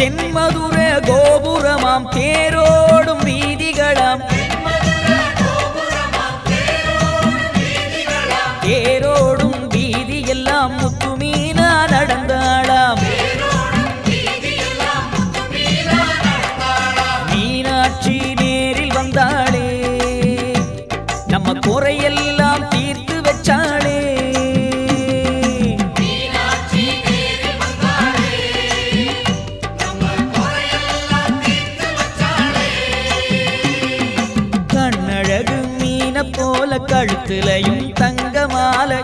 தென்மதுர கோபுரமாம் தேரோடும் வீதிகளாம் தேரோடும் வீதி எல்லாம் முத்துமீனா நடந்தாளாம் மீனாட்சி நேரில் வந்தாளே நம்ம குறையெல்லாம் தீர்த்து வச்சாளே கண்ணழகு மீன போல கழுத்துலையும் தங்க மாலை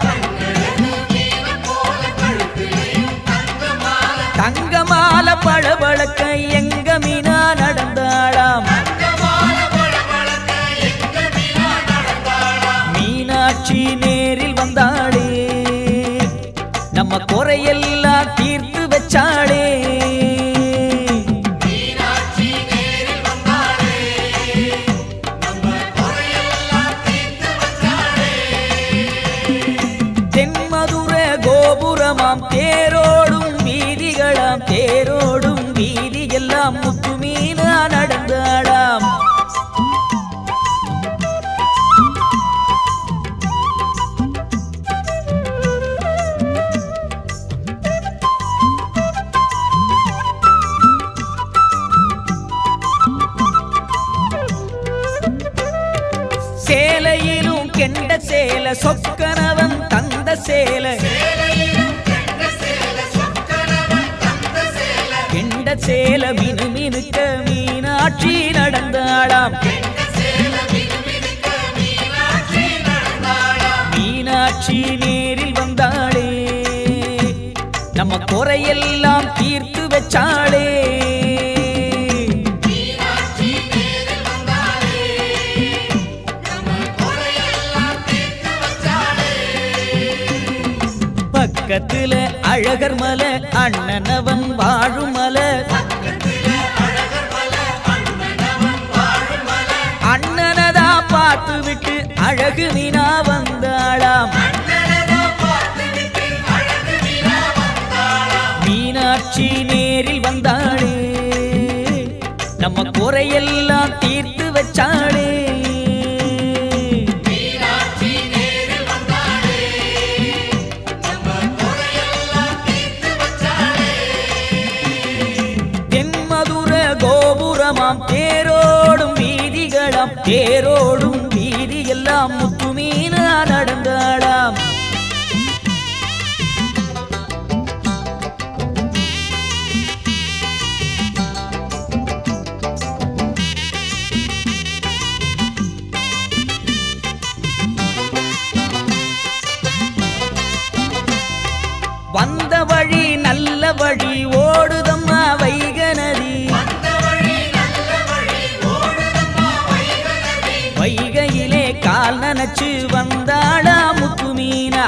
தங்க மாலை பளபளக்க எங்க மீனா நடந்தாளாம் மீனாட்சி நேரில் வந்தாளே நம்ம குறையெல்லாம் தீர்த்து வச்சாளே தென்மதுர கோபுரமாம் தேரோடும் வீதிகளாம் தேரோடும் வீதி எல்லாம் முத்துமீனா நடந்தாளாம் சேலையிலும் கெண்ட சேல சொக்கனவன் தந்த சேல கெண்ட சேல மினு மினுக்க மீனாட்சி நடந்தாளாம் மீனாட்சி நேரில் வந்தாளே நம்ம குறையெல்லாம் தீர்த்து வச்சாளே பக்கத்துல அழகர் மலை அண்ணனவன் வாழும் மலை அண்ணனதா பார்த்து விட்டு அழகு மீனா வந்தாளாம் மீனாட்சி நேரில் வந்தாளே நம்ம குறையெல்லாம் தீர்த்து வச்சாளே தென்மதுர கோபுரமாம் தேரோடும் வீதிகளாம் தேரோடும் வீதி எல்லாம் முத்துமீனா நடந்தாளாம் வந்த வழி நல்ல வழி ஓடுதம்மா வைக நதி வைகையிலே கால் நனைச்சு வந்தாளா முத்து மீனா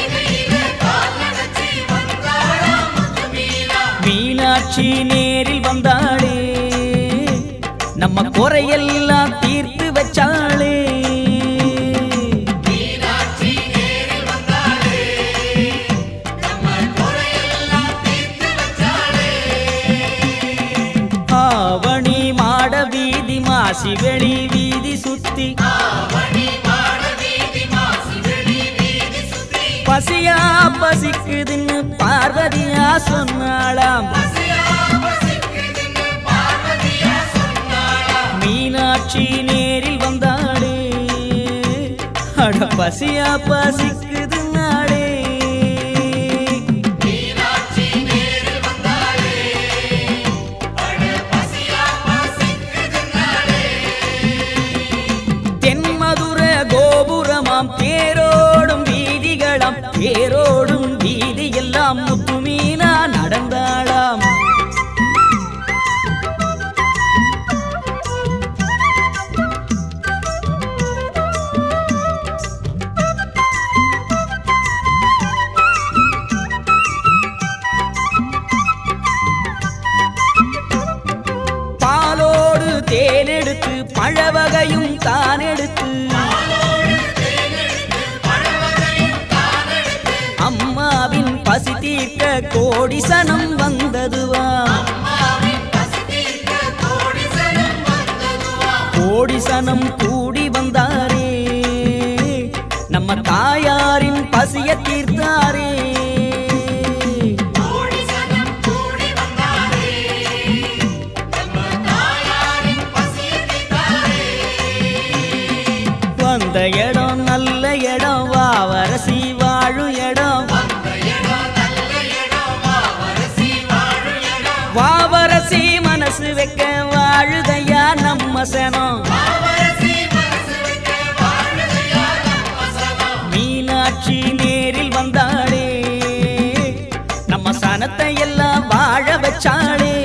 மீனாட்சி நேரில் வந்தாளே நம்ம குறையெல்லாம் தீர்த்து வச்சாளே ஆவணி மாட வீதி மாசி வெளி வீதி சுத்தி பசியா பசிக்குதுன்னு பார்வதியா சொன்னாளாம் மீனாட்சி நேரில் வந்தாளே அட பசியா பசிக்குது நாளே தென்மதுர கோபுரமாம் தேரோடும் வீதிகளாம் தேரோடும் வீதி எல்லாம் முத்துமீனா நடந்தாளாம் பாலோடு தேனெடுத்து பழவகையும் தான் எடுத்து அம்மாவின் பசி தீர்க்க கோடி சனம் வந்ததுவா கோடி சனம் கூடி வந்தாரே நம்ம தாயாரின் பசிய தீர்த்தாரே கோடி சனம் கூடி வந்தாரே நம்ம தாயாரின் பசியை தீர்த்தாரே வந்த இடம் நல்ல இடம் வாவரசி வாழும் இடம் அந்த இடம் நல்ல இடம் வாவரசி வாழும் இடம் வாவரசி மனசு வைக்க வாழுதையா நம்ம சனம் வாவரசி மனசு வைக்க வாழுதையா நம்ம சனம் மீனாட்சி நேரில் வந்தாளே நம்ம சனத்தை எல்லாம் வாழ வச்சாளே